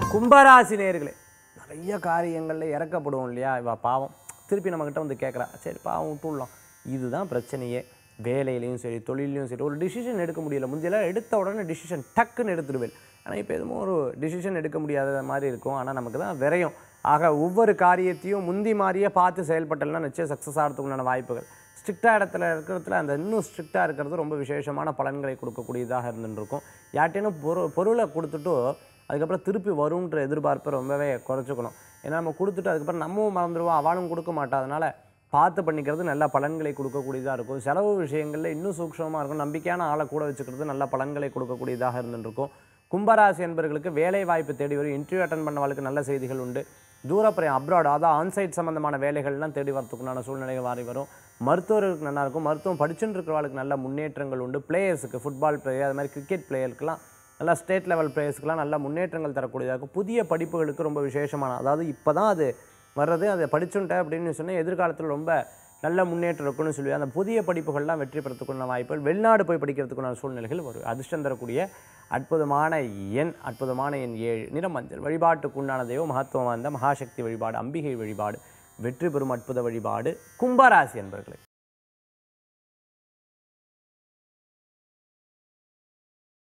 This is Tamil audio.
கும்பராசி நேர்களே நிறைய காரியங்களில் இறக்கப்படுவோம் இல்லையா இவ பாவம் திருப்பி நம்மக்கிட்ட வந்து கேட்குறா சரி பாவம் விட்டுடலாம் இதுதான் பிரச்சனையே வேலையிலையும் சரி தொழிலையும் சரி ஒரு டிசிஷன் எடுக்க முடியல முந்தியெல்லாம் எடுத்த உடனே டிசிஷன் டக்குன்னு எடுத்துடுவேன் ஆனால் இப்போ எதுவும் ஒரு டிசிஷன் எடுக்க முடியாத மாதிரி இருக்கும் ஆனால் நமக்கு தான் விரையும் ஆக ஒவ்வொரு காரியத்தையும் முந்தி மாதிரியே பார்த்து செயல்பட்டலாம் நிச்சயம் சக்ஸஸ் ஆகிறதுக்குண்டான வாய்ப்புகள் ஸ்ட்ரிக்டாக இடத்துல இருக்கிறதுல அந்த இன்னும் ஸ்ட்ரிக்டாக இருக்கிறது ரொம்ப விசேஷமான பலன்களை கொடுக்கக்கூடியதாக இருந்துருக்கும் யார்ட்டேனும் பொரு பொருளை கொடுத்துட்டு அதுக்கப்புறம் திருப்பி வரும்ன்ற எதிர்பார்ப்பை ரொம்பவே குறைச்சிக்கணும் ஏன்னா நம்ம கொடுத்துட்டு அதுக்கப்புறம் நம்மவும் மறந்துடுவோம் அவளும் கொடுக்க மாட்டா அதனால் பார்த்து பண்ணிக்கிறது நல்ல பலன்களை கொடுக்கக்கூடியதாக இருக்கும் செலவு விஷயங்களில் இன்னும் சூக்ஷமாக இருக்கும் நம்பிக்கையான ஆளை கூட வச்சுக்கிறது நல்ல பலன்களை கொடுக்கக்கூடியதாக இருந்துருக்கும் கும்பராசி என்பவர்களுக்கு வேலை வாய்ப்பு தேடி வரும் இன்டர்வியூ அட்டன் பண்ணவர்களுக்கு நல்ல செய்திகள் உண்டு தூரப்பிரயம் அப்ராட் அதாவது ஆன்சைட் சம்மந்தமான வேலைகள்லாம் தேடி வரத்துக்குண்டான சூழ்நிலைகள் மாறி வரும் மருத்துவர்களுக்கு நல்லா இருக்கும் மருத்துவம் படிச்சுட்டு இருக்கிறவர்களுக்கு நல்ல முன்னேற்றங்கள் உண்டு பிளேயர்ஸுக்கு ஃபுட்பால் பிளேயர் அது மாதிரி கிரிக்கெட் பிளேயருக்குலாம் நல்லா ஸ்டேட் லெவல் பிளேயர்ஸ்க்குலாம் நல்ல முன்னேற்றங்கள் தரக்கூடியதாக இருக்கும் புதிய படிப்புகளுக்கு ரொம்ப விசேஷமான அதாவது இப்போ தான் அது வர்றது அதை படிச்சுட்டேன் அப்படின்னு சொன்னால் எதிர்காலத்தில் ரொம்ப நல்ல முன்னேற்றம் இருக்குன்னு சொல்லி அந்த புதிய படிப்புகள்லாம் வெற்றி பெறத்துக்குள்ள வாய்ப்புகள் வெளிநாடு போய் படிக்கிறதுக்குள்ள சூழ்நிலைகள் வரும் அதிர்ஷ்டம் தரக்கூடிய அற்புதமான எண் அற்புதமான எண் ஏழு நிறம் மஞ்சள் வழிபாட்டுக்குண்டான தெய்வம் மகத்துவம் வாய்ந்த மகாசக்தி வழிபாடு அம்பிகை வழிபாடு வெற்றி பெறும் அற்புத வழிபாடு கும்பராசி என்பர்களே